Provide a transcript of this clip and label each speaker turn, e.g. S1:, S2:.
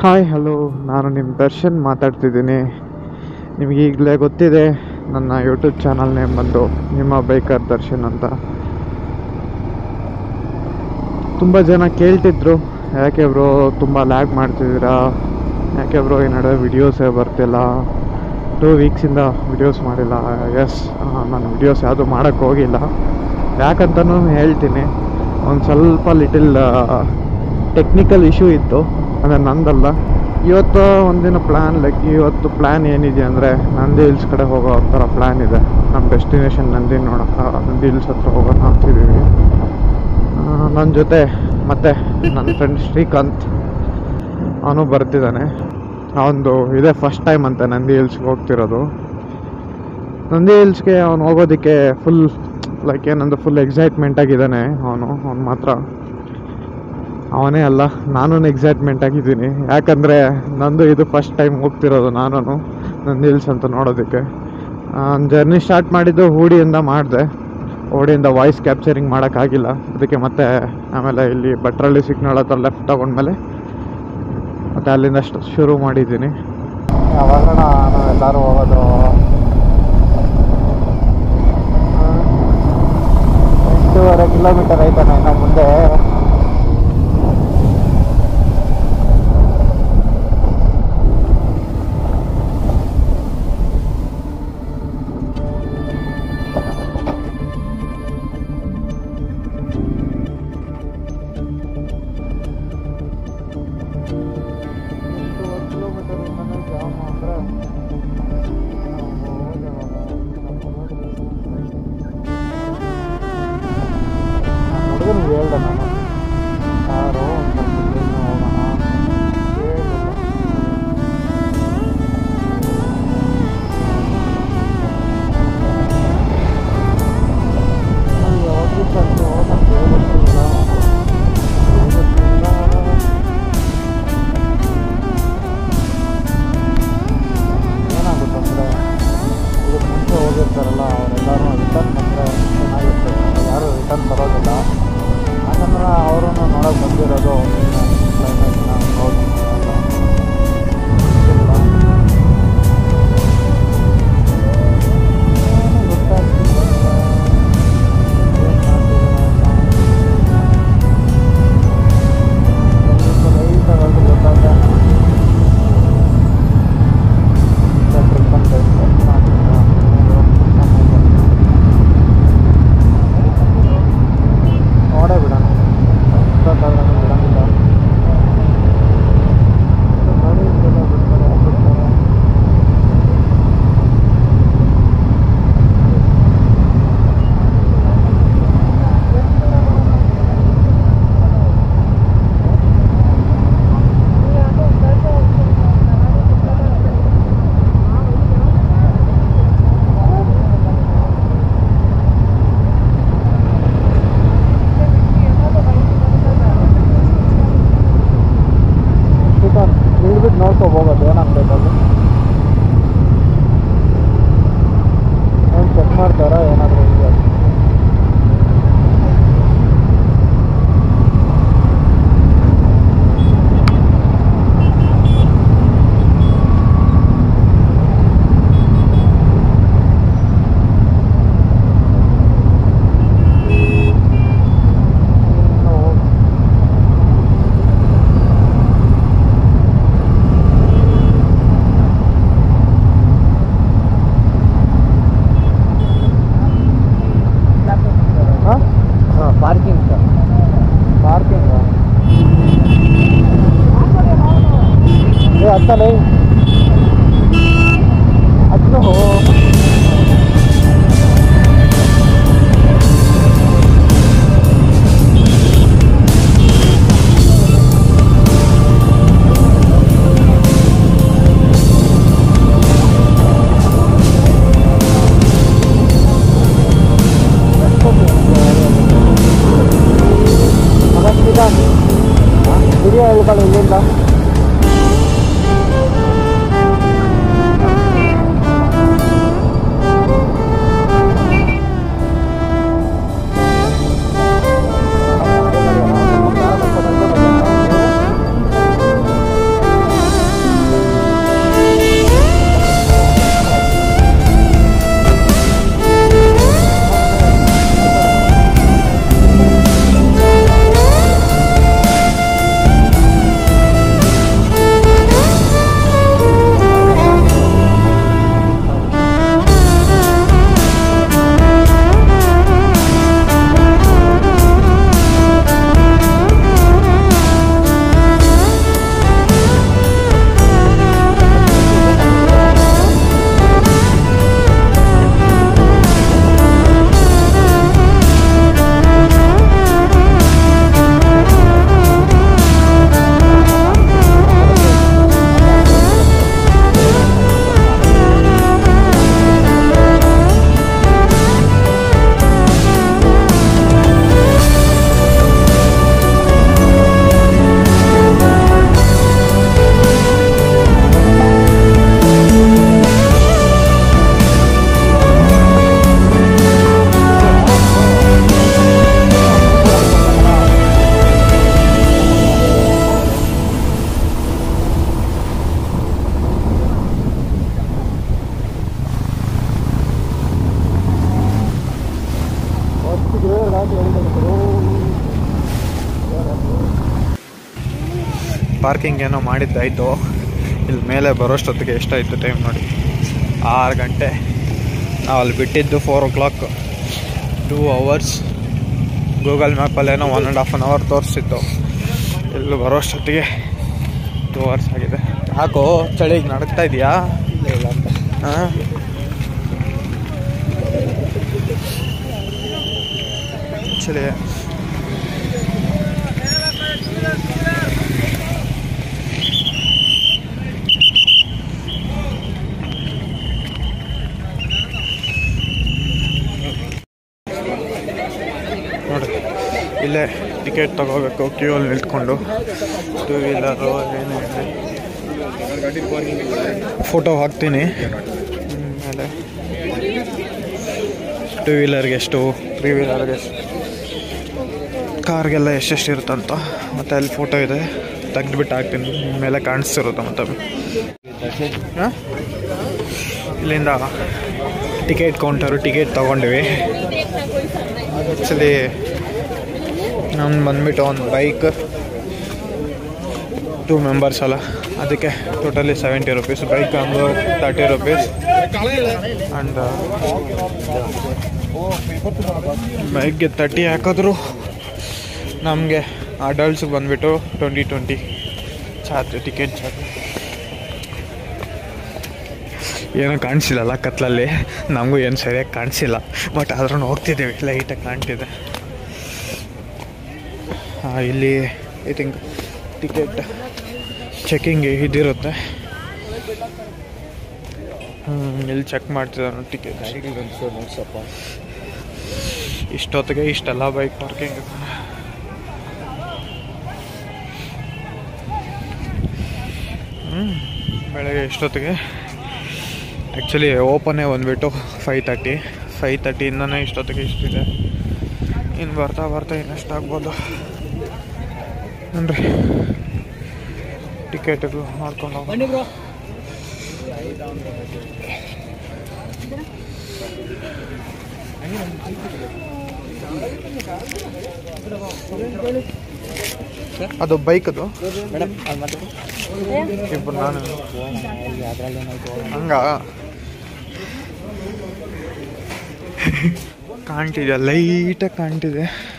S1: hi hello ನಾನು ನಿಮ್ಮ ದರ್ಶನ್ ಮಾತಾಡ್ತಿದ್ದೀನಿ ನಿಮಗೆ ಈಗಲೇ ಗೊತ್ತಿದೆ ನನ್ನ ಯೂಟ್ಯೂಬ್ ಚಾನಲ್ ನೇಮ್ ಬಂದು ನಿಮ್ಮ ಬೈಕರ್ ದರ್ಶನ್ ಅಂತ ತುಂಬ ಜನ ಕೇಳ್ತಿದ್ರು ಯಾಕೆ ಬ್ರೋ ತುಂಬ ಲ್ಯಾಗ್ ಮಾಡ್ತಿದ್ದೀರಾ ಯಾಕೆ ಬ್ರೋ ಈ ನಡುವೆ ವಿಡಿಯೋಸೇ ಬರ್ತಿಲ್ಲ ಟೂ ವೀಕ್ಸಿಂದ ವಿಡಿಯೋಸ್ ಮಾಡಿಲ್ಲ ಎಸ್ ನಾನು ವಿಡಿಯೋಸ್ ಯಾವುದು ಮಾಡೋಕ್ಕೆ ಹೋಗಿಲ್ಲ ಯಾಕಂತನೂ ಹೇಳ್ತೀನಿ ಒಂದು ಸ್ವಲ್ಪ ಲಿಟಿಲ್ ಟೆಕ್ನಿಕಲ್ ಇಶ್ಯೂ ಇತ್ತು ಅಂದರೆ ನಂದಲ್ಲ ಇವತ್ತು ಒಂದಿನ ಪ್ಲ್ಯಾನ್ ಲೈಕ್ ಇವತ್ತು ಪ್ಲ್ಯಾನ್ ಏನಿದೆ ಅಂದರೆ ನಂದಿ ಹಿಲ್ಸ್ ಕಡೆ ಹೋಗೋ ಥರ ಪ್ಲ್ಯಾನ್ ಇದೆ ನಮ್ಮ ಡೆಸ್ಟಿನೇಷನ್ ನಂದಿ ನೋಡೋಕೆ ನಂದಿ ಹಿಲ್ಸ್ ಹತ್ರ ಹೋಗೋಣ ಅಂತಿದ್ದೀವಿ ನನ್ನ ಜೊತೆ ಮತ್ತೆ ನನ್ನ ಫ್ರೆಂಡ್ ಶ್ರೀಕಾಂತ್ ಅವನು ಬರ್ತಿದ್ದಾನೆ ಅವನದು ಇದೇ ಫಸ್ಟ್ ಟೈಮ್ ಅಂತ ನಂದಿ ಹಿಲ್ಸ್ಗೆ ಹೋಗ್ತಿರೋದು ನಂದಿ ಹಿಲ್ಸ್ಗೆ ಅವನು ಹೋಗೋದಕ್ಕೆ ಫುಲ್ ಲೈಕ್ ಏನಂದ್ರೆ ಫುಲ್ ಎಕ್ಸೈಟ್ಮೆಂಟ್ ಆಗಿದ್ದಾನೆ ಅವನು ಅವನು ಮಾತ್ರ ಅವನೇ ಅಲ್ಲ ನಾನು ಎಕ್ಸೈಟ್ಮೆಂಟ್ ಆಗಿದ್ದೀನಿ ಯಾಕಂದರೆ ನಂದು ಇದು ಫಸ್ಟ್ ಟೈಮ್ ಹೋಗ್ತಿರೋದು ನಾನು ನಂದಿ ಹಿಲ್ಸ್ ಅಂತ ನೋಡೋದಕ್ಕೆ ಜರ್ನಿ ಸ್ಟಾರ್ಟ್ ಮಾಡಿದ್ದು ಹೂಡಿಯಿಂದ ಮಾಡಿದೆ ಹೂಡಿಯಿಂದ ವಾಯ್ಸ್ ಕ್ಯಾಪ್ಚರಿಂಗ್ ಮಾಡೋಕ್ಕಾಗಿಲ್ಲ ಅದಕ್ಕೆ ಮತ್ತೆ ಆಮೇಲೆ ಇಲ್ಲಿ ಭಟ್ರಳ್ಳಿ ಸಿಗ್ನಲ್ ಹತ್ರ ಲೆಫ್ಟ್ ತಗೊಂಡ್ಮೇಲೆ ಮತ್ತು ಅಲ್ಲಿಂದ ಸ್ಟ್ ಶುರು ಮಾಡಿದ್ದೀನಿ ಯಾವಾಗ ನಾವೆಲ್ಲರೂ ಹೋಗೋದು ಎಂಟೂವರೆ ಕಿಲೋಮೀಟರ್ ಐತಾನೆ ಇನ್ನು ಮುಂದೆ ಹುಡುಗನಿಗೆ ಹೇಳ್ದೆ ನಾನು ಯಾರು ಒಂದು ಸ್ವಲ್ಪ ಬೇಗ ಹೋಗೋಣ ಹೇಳಿಲ್ಲ ನನಗೆ ಯಾವಾಗಲೂ ಬಂದು ಮತ್ತೆ ಗೊತ್ತಿಲ್ಲ ಗೊತ್ತಿಲ್ಲ ಏನಾಗುತ್ತಂದರೆ ಇದಕ್ಕೆ ಮುಂಚೆ ಹೋಗಿರ್ತಾರಲ್ಲ ಅವರೆಲ್ಲರೂ ರಿಟರ್ನ್ ಬಂದರೆ ಚೆನ್ನಾಗಿರ್ತದೆ ಯಾರೂ ರಿಟರ್ನ್ ಬರೋದಿಲ್ಲ ಯಾಕಂದ್ರೆ ಅವರು ನೋಡೋಕೆ ಬಂದಿರೋದು ಕ್ಲೈಮೇಟ್ನ ನೋಡಿ ನೋಡೇ ಬಿಡೋಣ ಇಷ್ಟೊತ್ತಾದ್ರೂ ಬಿಡೋಂಗಿಲ್ಲ ಗಾಡಿ ಇದೆಲ್ಲ ಬಿಡ್ತಾರೆ ಬಿಡ್ತಾರೆ ಶ್ರೀಕಾಂತ್ ಇಳ್ಬಿಟ್ಟು ನೋಡ್ಕೊ ಹೋಗೋದು ಏನಾಗ್ಬೇಕದು ಏನು ಚೆಕ್ ಮಾಡ್ತಾರಾ ಏನಾದರೂ ಇದೆಯಾ ಹಾಂ
S2: ಹಾಂ ಪಾರ್ಕಿಂಗ್ ಸರ್
S1: ಪಾರ್ಕಿಂಗ್ ಏ ಹತ್ತಲೇ ಹತ್ತು ವಿಡಿಯೋ ಹೇಳ್ಕೊಳ್ಳಿ ಇಲ್ಲಿಂದ ಪಾರ್ಕಿಂಗ್ ಏನೋ ಮಾಡಿದ್ದಾಯಿತು ಇಲ್ಲಿ ಮೇಲೆ ಬರೋಷ್ಟೊತ್ತಿಗೆ ಎಷ್ಟಾಯಿತು ಟೈಮ್ ನೋಡಿ ಆರು ಗಂಟೆ ನಾವು ಅಲ್ಲಿ ಬಿಟ್ಟಿದ್ದು four o'clock two hours Google ಮ್ಯಾಪಲ್ಲೇನೋ one and half an hour ತೋರಿಸ್ತಿತ್ತು ಇಲ್ಲಿ ಬರೋಷ್ಟೊತ್ತಿಗೆ ಟೂ ಅವರ್ಸ್ ಆಗಿದೆ ಯಾಕೋ ಚಳಿಗೆ ನಡಕ್ತಾ ಇದೆಯಾ ಹಾಂ ಚಳಿ ನೋಡಿ ಇಲ್ಲೇ ಟಿಕೆಟ್ ತಗೋಬೇಕು ಕ್ಯೂ ಅಲ್ಲಿ ನಿಂತ್ಕೊಂಡು ಟೂ ವೀಲರು ಏನೇ ಫೋಟೋ ಹಾಕ್ತೀನಿ ಆಮೇಲೆ ಟೂ ವೀಲರ್ಗೆ ಎಷ್ಟು ತ್ರೀ ವೀಲರ್ಗೆ ಎಷ್ಟು ಕಾರ್ಗೆಲ್ಲ ಎಷ್ಟೆಷ್ಟು ಇರುತ್ತಂತ ಮತ್ತು ಅಲ್ಲಿ ಫೋಟೋ ಇದೆ ತೆಗ್ದುಬಿಟ್ಟು ಹಾಕ್ತೀನಿ ಮೇಲೆ ಕಾಣಿಸ್ತಿರುತ್ತೆ ಮತ್ತೆ ಹಾಂ ಇಲ್ಲಿಂದ ಟಿಕೆಟ್ ಕೌಂಟರು ಟಿಕೆಟ್ ತೊಗೊಂಡ್ವಿ ಆ್ಯಕ್ಚುಲಿ ನಾನು ಬಂದ್ಬಿಟ್ಟು ಒಂದು ಬೈಕ್ ಟೂ ಮೆಂಬರ್ಸ್ ಅಲ್ಲ ಅದಕ್ಕೆ ಟೋಟಲಿ ಸೆವೆಂಟಿ ರುಪೀಸ್ ಬೈಕ್ ಒಂದು ತರ್ಟಿ ರುಪೀಸ್ ಆ್ಯಂಡ್ ಬೈಕ್ಗೆ ತರ್ಟಿ ಹಾಕಿದ್ರು ನಮಗೆ ಅಡಲ್ಟ್ಸ್ ಬಂದ್ಬಿಟ್ಟು twenty twenty charge ticket charge ಏನೋ ಕಾಣಿಸಿಲ್ಲಲ್ಲ ಕತ್ಲಲ್ಲಿ ನಮಗೂ ಏನು ಸರಿಯಾಗಿ ಕಾಣಿಸಿಲ್ಲ ಬಟ್ ಆದ್ರೂ ಹೋಗ್ತಿದ್ದೀವಿ ಲೈಟಾಗಿ ಕಾಣ್ತಿದೆ ಹಾಂ ಇಲ್ಲಿ ಐ ಥಿಂಕ್ ಟಿಕೆಟ್ ಚೆಕಿಂಗ್ ಇದಿರುತ್ತೆ ಹ್ಞೂ ಇಲ್ಲಿ ಚೆಕ್ ಮಾಡ್ತಿದ್ದಾನೆ ಟಿಕೆಟ್
S2: ನೋಡ್ಸಪ್ಪ
S1: ಇಷ್ಟೊತ್ತಿಗೆ ಇಷ್ಟೆಲ್ಲ ಬೈಕ್ ಪಾರ್ಕಿಂಗ್ ಹ್ಞೂ ಬೆಳಗ್ಗೆ ಇಷ್ಟೊತ್ತಿಗೆ ಆ್ಯಕ್ಚುಲಿ ಓಪನ್ನೇ ಬಂದುಬಿಟ್ಟು ಫೈ ತರ್ಟಿ ಫೈ ತರ್ಟಿಯಿಂದನೇ ಇಷ್ಟೊತ್ತಿಗೆ ಇಷ್ಟಿದೆ ಇನ್ನು ಬರ್ತಾ ಬರ್ತಾ ಇನ್ನೆಷ್ಟು ಆಗ್ಬೋದು ನೋಡ್ರಿ ಟಿಕೆಟ್ಗಳು ಮಾಡ್ಕೊಂಡು ಹೋಗಿ
S2: ಬನ್ನಿ ಬ್ರೋ
S1: ಅದು ಬೈಕದು
S2: ಮೇಡಮ್ ಅಲ್ಲಿ ಮಾತಾಡಿ
S1: ಇಬ್ಬರು ನಾನು
S2: ಅದರಲ್ಲಿ ಏನಾಯ್ತು
S1: ಹಂಗ ಕಾಣ್ತಿದೆ ಲೈಟಾಗಿ ಕಾಣ್ತಿದೆ